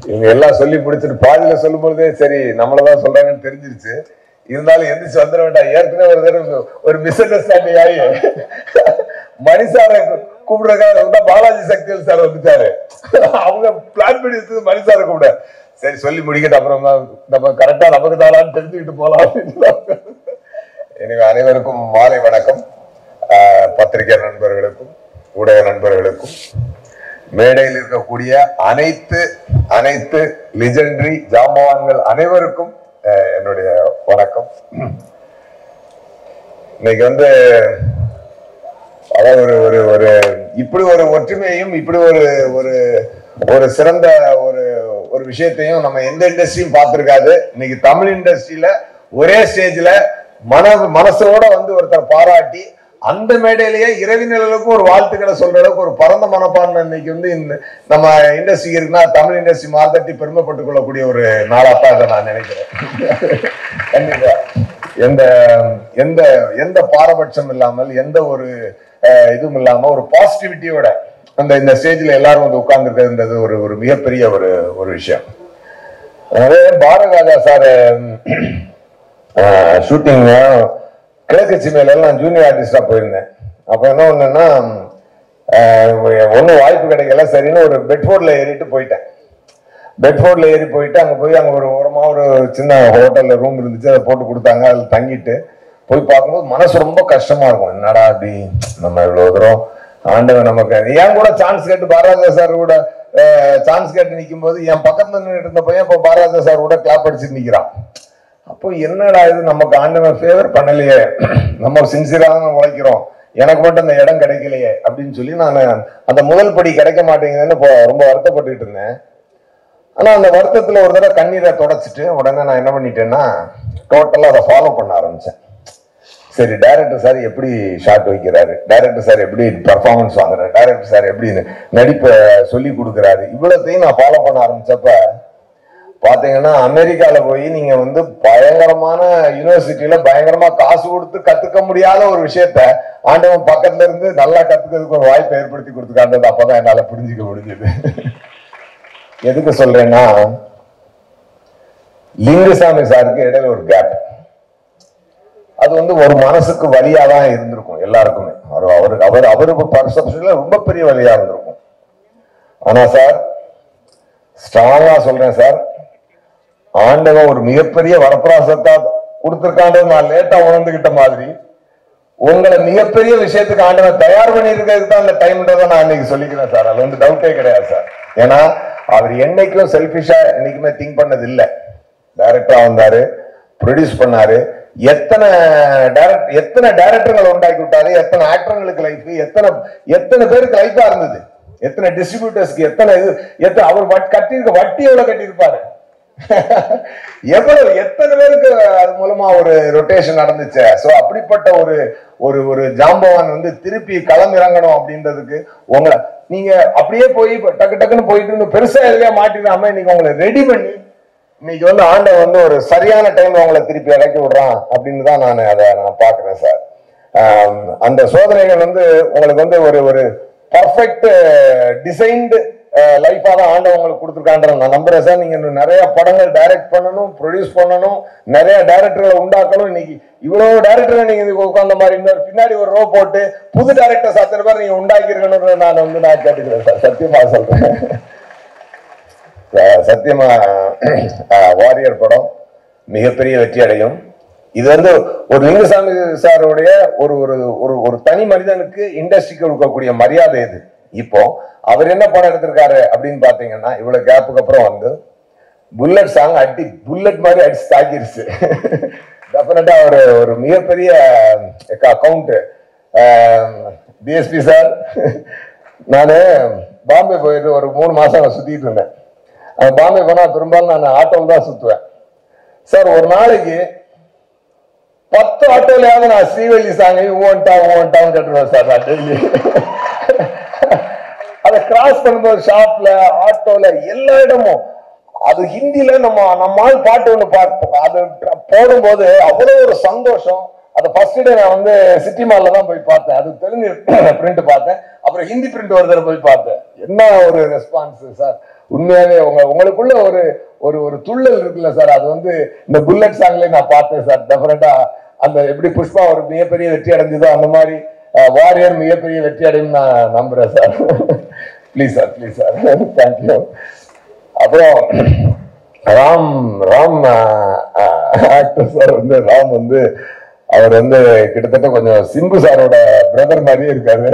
இவங்க எல்லாம் சொல்லி முடிச்சுட்டு பாதியில சொல்லும் பொழுதே சரி நம்மளதான் சொல்றாங்கன்னு தெரிஞ்சிருச்சு இருந்தாலும் எந்திரிச்சு வந்துட வேண்டாம் ஏற்கனவே ஒரு தடவை ஒரு மிஸ் அண்டர்ஸ்டாண்டிங் ஆகி மணி சாரை கூப்பிடுறதுக்காக வந்தா பாலாஜி சக்திவேல் சார் வந்துட்டாரு அவங்க பிளான் பண்ணி வச்சது மணி சாரை கூப்பிட சரி சொல்லி முடிக்கிட்டு அப்புறம் தான் நம்ம கரெக்டா நமக்கு தானான்னு தெரிஞ்சுக்கிட்டு போலாம் அப்படின்னு எனவே அனைவருக்கும் மாலை வணக்கம் ஆஹ் பத்திரிகை நண்பர்களுக்கும் ஊடக நண்பர்களுக்கும் மேடையில் இருக்கக்கூடிய அனைத்து அனைத்து லிஜெண்டரி ஜாம்பவான்கள் அனைவருக்கும் ஆஹ் என்னுடைய வணக்கம் இன்னைக்கு வந்து அதாவது ஒரு ஒரு ஒரு இப்படி ஒரு ஒற்றுமையையும் இப்படி ஒரு ஒரு ஒரு சிறந்த ஒரு ஒரு விஷயத்தையும் நம்ம எந்த இண்டஸ்ட்ரியும் பார்த்திருக்காது இன்னைக்கு தமிழ் இண்டஸ்ட்ரியில ஒரே ஸ்டேஜ்ல மன மனசோட வந்து ஒருத்தர் பாராட்டி அந்த மேடையிலேயே இரவினர்களுக்கும் ஒரு வாழ்த்துக்களை சொல்ற அளவுக்கு ஒரு பரந்த மனப்பான்மை இன்னைக்கு வந்து இந்த நம்ம இண்டஸ்ட்ரி இருக்குன்னா தமிழ் இண்டஸ்ட்ரி மாத்தட்டி பெருமைப்பட்டுக் கொள்ளக்கூடிய ஒரு நாளாத்தான் இதை நான் நினைக்கிறேன் கண்டிப்பா எந்த எந்த எந்த பாரபட்சம் இல்லாமல் எந்த ஒரு அஹ், இதுவும் இல்லாம ஒரு பாசிட்டிவிட்டியோட அந்த இந்த ஸ்டேஜ்ல எல்லாரும் வந்து உட்கார்ந்துருக்கிறதுன்றது ஒரு ஒரு மிகப்பெரிய ஒரு ஒரு விஷயம் அதே பாரதிராஜா சார் ஷூட்டிங் கிழக்கு சிமையில எல்லாம் ஜூனியர் ஆர்டிஸ்டா போயிருந்தேன் அப்ப என்ன ஒண்ணுன்னா ஒன்றும் வாய்ப்பு கிடைக்கல சரின்னு ஒரு பெட்ஃபோர்ட்ல ஏறிட்டு போயிட்டேன் பெட்ஃபோர்ட்ல ஏறி போயிட்டு அங்க போய் அங்க ஒரு ஓரமா ஒரு சின்ன ஹோட்டல்ல ரூம் இருந்துச்சு அதை போட்டு கொடுத்தாங்க அதில் தங்கிட்டு போய் பார்க்கும்போது மனசு ரொம்ப கஷ்டமா இருக்கும் என்னடா அப்படி நம்ம இவ்வளவு தூரம் ஆண்டவன் நமக்கு ஏன் கூட சான்ஸ் கேட்டு பாரதிராஜா சார் கூட சான்ஸ் கேட்டு நிற்கும் போது என் பக்கத்துல நின்னுட்டு இருந்த பையன் இப்போ பாரதிராஜா சார் கூட கிளாப் அடிச்சுட்டு நிக்கிறான் அப்போ என்னடா இது நமக்கு ஆண்டவன் ஃபேவர் பண்ணலையே நம்ம சின்சியரா தான் உழைக்கிறோம் எனக்கு மட்டும் அந்த இடம் கிடைக்கலையே அப்படின்னு சொல்லி நான் அந்த முதல் படி கிடைக்க மாட்டேங்குதுன்னு இப்போ ரொம்ப வருத்தப்பட்டுக்கிட்டு இருந்தேன் ஆனா அந்த வருத்தத்துல ஒரு தடவை கண்ணீரை தொடச்சிட்டு உடனே நான் என்ன பண்ணிட்டேன்னா டோட்டலா அதை ஃபாலோ பண்ண ஆரம்பிச்சேன் சரி டைரக்டர் சார் எப்படி ஷாட் வைக்கிறாரு டைரக்டர் சார் எப்படி பர்ஃபார்மன்ஸ் வாங்குறாரு டைரக்டர் சார் எப்படி நடிப்பை சொல்லி கொடுக்குறாரு இவ்வளோத்தையும் நான் ஃபாலோ பண்ண ஆரம்பிச்சப்ப பாத்தீங்கன்னா அமெரிக்கால போய் நீங்க வந்து பயங்கரமான யூனிவர்சிட்டியில பயங்கரமா காசு கொடுத்து கத்துக்க முடியாத ஒரு விஷயத்த ஆண்டவன் பக்கத்துல இருந்து நல்லா கத்துக்கிறதுக்கு ஒரு வாய்ப்பை ஏற்படுத்தி கொடுத்துக்காண்டது அப்பதான் என்னால புரிஞ்சுக்க முடிஞ்சது எதுக்கு சொல்றேன்னா லிங்குசாமி சாருக்கு இடையில ஒரு கேப் அது வந்து ஒரு மனசுக்கு வழியா தான் இருந்திருக்கும் எல்லாருக்குமே அவர் அவருக்கு அவர் அவருக்கு பர்செப்ஷன்ல ரொம்ப பெரிய வழியா இருந்திருக்கும் ஆனா சார் ஸ்ட்ராங்கா சொல்றேன் சார் ஆண்டவன் ஒரு மிகப்பெரிய வரப்பிராசத்தை கொடுத்திருக்கான்றது நான் லேட்டா உணர்ந்துகிட்ட மாதிரி உங்களை மிகப்பெரிய விஷயத்துக்கு ஆண்டவன் தயார் பண்ணியிருக்கிறதுக்கு தான் அந்த டைம்ன்றதை நான் இன்னைக்கு சொல்லிக்கிறேன் சார் அது வந்து டவுட்டே கிடையாது சார் ஏன்னா அவர் என்னைக்கும் செல்ஃபிஷா என்னைக்குமே திங்க் பண்ணது இல்லை டைரக்டரா வந்தாரு ப்ரொடியூஸ் பண்ணாரு எத்தனை டைரக்ட் எத்தனை டைரக்டர்கள் உண்டாக்கி விட்டாரு எத்தனை ஆக்டர்களுக்கு லைஃப் எத்தனை எத்தனை பேருக்கு லைஃபா இருந்தது எத்தனை டிஸ்ட்ரிபியூட்டர்ஸ்க்கு எத்தனை இது எத்தனை அவர் வட்- கட்டியிருக்க வட்டி எவ்வளவு கட்டியிருப்பாரு எவ்வளவு எத்தனை பேருக்கு அது மூலமா ஒரு ரொட்டேஷன் நடந்துச்சு சோ அப்படிப்பட்ட ஒரு ஒரு ஒரு ஜாம்பவான் வந்து திருப்பி களம் இறங்கணும் அப்படின்றதுக்கு உங்களை நீங்க அப்படியே போய் இப்ப டக்கு டக்குன்னு போயிட்டு இருந்து பெருசா எதுலயா மாட்டிடாம நீங்க உங்களை ரெடி பண்ணி இன்னைக்கு வந்து ஆண்டவன் வந்து ஒரு சரியான டைம்ல உங்களை திருப்பி இறக்கி விடுறான் அப்படின்னு தான் நான் அதை நான் பாக்குறேன் சார் ஆம், அந்த சோதனைகள் வந்து உங்களுக்கு வந்து ஒரு ஒரு பர்ஃபெக்ட் டிசைன்டு லைஃபா தான் ஆண்டவன் உங்களுக்கு கொடுத்துருக்கான்ற நான் நம்புறேன் சார் நீங்க இன்னும் நிறைய படங்கள் டைரக்ட் பண்ணணும் ப்ரொடியூஸ் பண்ணணும் நிறைய டைரக்டர்களை உண்டாக்கணும் இன்னைக்கு இவ்வளவு டைரக்டர் நீங்க இதுக்கு உட்கார்ந்த மாதிரி இன்னொரு பின்னாடி ஒரு ரோ போட்டு புது டைரக்டர்ஸ் அத்தனை பேர் நீங்க உண்டாக்கி இருக்கணும்னு நான் வந்து நான் கேட்டுக்கிறேன் சார் சத்தியமா சொல்றேன் அஹ் சத்தியமா வாரியர் படம் மிகப்பெரிய வெற்றி அடையும் இது வந்து ஒரு லிங்குசாமி சாருடைய ஒரு ஒரு ஒரு ஒரு தனி மனிதனுக்கு இண்டஸ்ட்ரிக்கு கொடுக்கக்கூடிய மரியாதை இது இப்போ அவர் என்ன படம் எடுத்திருக்காரு அப்படின்னு பாத்தீங்கன்னா இவ்வளவு கேப்புக்கு அப்புறம் வந்து புல்லட் சாங் அடி புல்லட் மாதிரி அடிச்சு தாக்கிருச்சு டெஃபினட்டா ஒரு ஒரு மிகப்பெரிய அக்கௌண்ட் டிஎஸ்பி சார் நானு பாம்பே போயிட்டு ஒரு மூணு மாசம் அங்க சுத்திட்டு இருந்தேன் அங்க பாம்பே போனா பெரும்பாலும் நான் ஆட்டோவில் தான் சுத்துவேன் சார் ஒரு நாளைக்கு பத்து ஆட்டோலயாவது நான் ஸ்ரீவல்லி சாங் ஓன்டா ஓன்டான்னு கட்டுருவேன் சார் நான் டெய்லி அதை கிராஸ் பண்ணும்போது ஷாப்ல ஆட்டோல எல்லா இடமும் அது ஹிந்தில நம்ம நம்மால் பாட்டு ஒண்ணு பாட்டு அது போடும்போது அவ்வளவு ஒரு சந்தோஷம் அந்த ஃபர்ஸ்ட் டே நான் வந்து சிட்டி மால்ல தான் போய் பார்த்தேன் அது தெலுங்கு பிரிண்ட் பார்த்தேன் அப்புறம் ஹிந்தி பிரிண்ட் ஒரு தடவை போய் பார்த்தேன் என்ன ஒரு ரெஸ்பான்ஸ் சார் உண்மையாவே உங்க உங்களுக்குள்ள ஒரு ஒரு ஒரு துள்ளல் இருக்குல்ல சார் அது வந்து இந்த புல்லட் சாங்லயே நான் பார்த்தேன் சார் டெஃபினட்டா அந்த எப்படி புஷ்பா ஒரு மிகப்பெரிய வெற்றி அடைஞ்சதோ அந்த மாதிரி வாரியர் மிகப்பெரிய வெற்றி அடையும் நான் நம்புறேன் sir please sir please sir thank you அப்புறம் ராம் ராம் ஆக்டர் சார் வந்து ராம் வந்து அவர் வந்து கிட்டத்தட்ட கொஞ்சம் சிம்பு சாரோட பிரதர் மாதிரியே இருக்காரு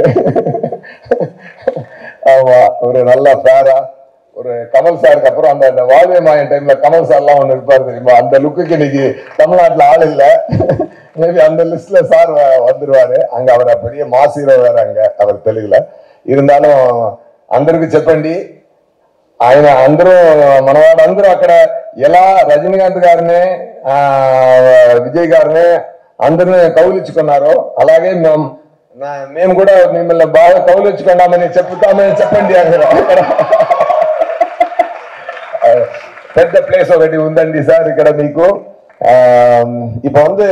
ஆமா ஒரு நல்ல ஃபேரா ஒரு கமல் சாருக்கு அப்புறம் அந்த அந்த வாழ்வே மாயன் டைம்ல கமல் சார்லாம் ஒண்ணு இருப்பாரு தெரியுமா அந்த லுக்குக்கு இன்னைக்கு தமிழ்நாட்டுல ஆள் இல்ல மேபி அந்த லிஸ்ட்ல சார் வந்துருவாரு அங்க அவரை பெரிய மாசீரோ வேற அங்க அவர் தெலுங்குல இருந்தாலும் అందరికి చెప్పండి ఆయన అందరూ మనవాడు అందరూ అక్కడ ఎలా రజనీకాంత్ గారిని ఆ, విజయ్ గారిని అందరిని కౌలించుకున్నారు అలాగే మేము నా- మేము కూడా మిమ్మల్ని బాగా కౌలించుకున్నామని చెప్తామని చెప్పండి అక్కడ అక్కడ పెద్ద ప్లేస్ ఒకటి ఉందండి సార్ ఇక్కడ మీకు ఆ, இப்ப வந்து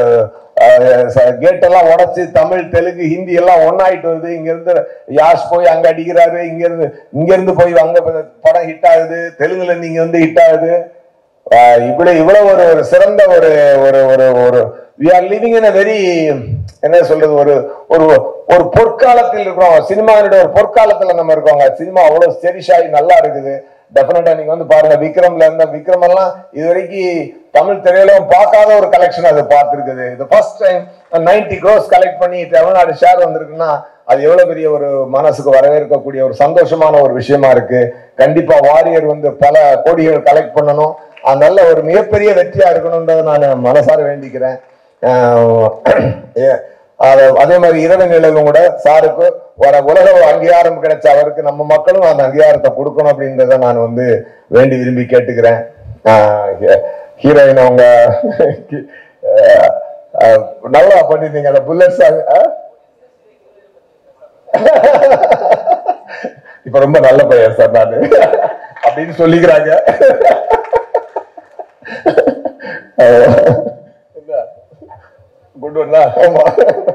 கேட் எல்லாம் உடைச்சு தமிழ் தெலுங்கு ஹிந்தி எல்லாம் ஒன்னாயிட்டு வருது இங்க இருந்து யாஷ் போய் அங்க அடிக்கிறாரு இங்க இருந்து இங்க இருந்து போய் அங்க படம் ஹிட் ஆகுது தெலுங்குல இருந்து இங்க வந்து ஹிட் ஆகுது ஆஹ் இப்படி இவ்வளவு ஒரு ஒரு சிறந்த ஒரு ஒரு ஒரு ஒரு we are living in very என்ன சொல்றது ஒரு ஒரு ஒரு பொற்காலத்தில் இருக்கிறோம் சினிமாவினுடைய ஒரு பொற்காலத்துல நம்ம இருக்கோங்க சினிமா அவ்வளவு ஸ்டெரிஷ் ஆகி நல்லா இருக்குது டெஃபினட்டா நீங்க வந்து பாருங்க விக்ரம்ல இருந்த விக்ரம் எல்லாம் இது வரைக்கும் தமிழ் திரையில பார்க்காத ஒரு கலெக்ஷன் அது பார்த்திருக்குது இது first time ninety crores collect பண்ணி தமிழ்நாடு ஷேர் வந்திருக்குன்னா அது எவ்வளவு பெரிய ஒரு மனசுக்கு வரவேற்கக்கூடிய ஒரு சந்தோஷமான ஒரு விஷயமா இருக்கு கண்டிப்பா வாரியர் வந்து பல கோடிகள் கலெக்ட் பண்ணணும் அது நல்ல ஒரு மிகப்பெரிய வெற்றியா இருக்கணும்ன்றதை நான் மனசார வேண்டிக்கிறேன் ஆஹ் ஏ- அது- அதே மாதிரி இரவு நிலையிலும் கூட சாருக்கு வர உலக அங்கீகாரம் கிடைச்ச அவருக்கு நம்ம மக்களும் அந்த அங்கீகாரத்தை கொடுக்கணும் அப்படின்றத நான் வந்து வேண்டி விரும்பி கேட்டுக்கிறேன் ஹீரோயின் அவங்க ஆஹ் ஆஹ் நல்லா பண்ணிருந்தீங்க அந்த புல்லட் சாங் இப்ப ரொம்ப நல்ல பையன் சார் நானு அப்படின்னு சொல்லிக்கிறாங்க குட் ஒன்னா ஆமா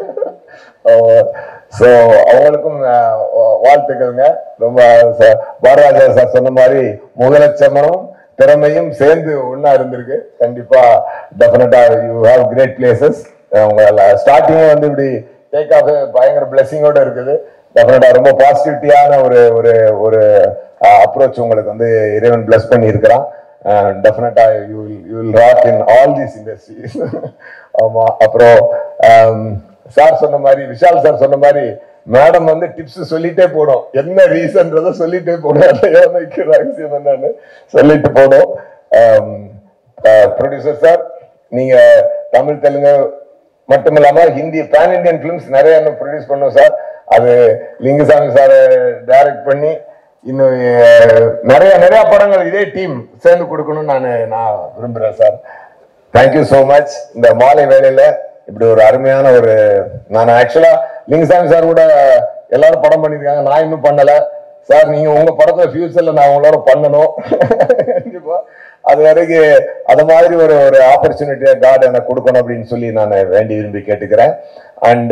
ஸோ அவங்களுக்கும் அஹ், வா- வாழ்த்துக்கள்ங்க ரொம்ப ச- பாரராஜா சார் சொன்ன மாதிரி முதலட்சமனும் திறமையும் சேர்ந்து ஒண்ணா இருந்திருக்கு கண்டிப்பா டெஃபினட்டா யூ ஹாவ் கிரேட் பிளேசஸ் உங்க ஸ்டார்டிங்கே வந்து இப்படி டேக் ஆஃப் பயங்கர பிளெஸிங்கோட இருக்குது டெஃபினட்டா ரொம்ப பாசிட்டிவிட்டியான ஒரு ஒரு ஒரு அப்ரோச் உங்களுக்கு வந்து இறைவன் பிளஸ் பண்ணி இருக்கிறான் definitely you you will rock in all these industries ஆமா அப்புறம் சார் சொன்ன மாதிரி விஷால் சார் சொன்ன மாதிரி மேடம் வந்து டிப்ஸ் சொல்லிட்டே போடும் என்ன ரீசன்றத சொல்லிட்டே போடும் அந்த யோனைக்கு ரகசியம் என்னன்னு சொல்லிட்டு போடும் ப்ரொடியூசர் சார் நீங்க தமிழ் தெலுங்கு மட்டும் இல்லாம ஹிந்தி பேன் இந்தியன் பிலிம்ஸ் நிறைய இன்னும் ப்ரொடியூஸ் பண்ணோம் சார் அது லிங்குசாமி சார் டைரக்ட் பண்ணி இன்னும் அஹ், நிறைய நிறைய படங்கள் இதே டீம் சேர்ந்து கொடுக்கணும்னு நான் நான் விரும்புறேன் சார் தேங்க்யூ so மச் இந்த மாலை வேளையில இப்படி ஒரு அருமையான ஒரு நான் ஆக்சுவலா லிங்குசாமி சார் கூட எல்லாரும் படம் பண்ணிருக்காங்க நான் இன்னும் பண்ணல சார் நீங்க உங்க படத்துல ஃபியூச்சர்ல நான் உங்களோட பண்ணணும் கண்டிப்பா அது வரைக்கும் அது மாதிரி ஒரு ஒரு ஆப்பர்ச்சுனிட்டியா காட் எனக்கு கொடுக்கணும் அப்படின்னு சொல்லி நான் வேண்டி விரும்பி கேட்டுக்கிறேன் அண்ட்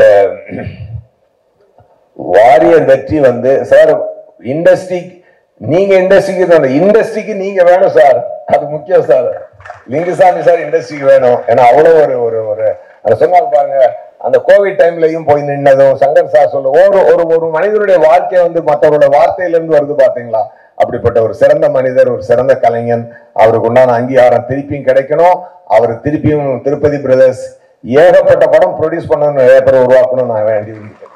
வாரியர் வெற்றி வந்து சார் இண்டஸ்ட்ரி நீங்க இண்டஸ்ட்ரிக்கு இண்டஸ்ட்ரிக்கு நீங்க வேணும் சார் அது முக்கியம் சார் லிங்குசாமி சார் இண்டஸ்ட்ரிக்கு வேணும் ஏன்னா அவ்வளவு ஒரு ஒரு ஒரு அதை சொன்னாங்க பாருங்க அந்த கோவிட் டைம்லயும் போய் நின்னதும் சங்கர் சார் சொல்ல ஒரு ஒரு ஒரு மனிதனுடைய வாழ்க்கை வந்து மற்றவரோட வார்த்தையில இருந்து வருது பாத்தீங்களா அப்படிப்பட்ட ஒரு சிறந்த மனிதர் ஒரு சிறந்த கலைஞன் அவருக்கு உண்டான அங்கீகாரம் திருப்பியும் கிடைக்கணும் அவர் திருப்பியும் திருப்பதி பிரதர்ஸ் ஏகப்பட்ட படம் ப்ரொடியூஸ் பண்ணணும் நிறைய பேர் உருவாக்கணும் நான் வேண்டி விரும்புகிறேன்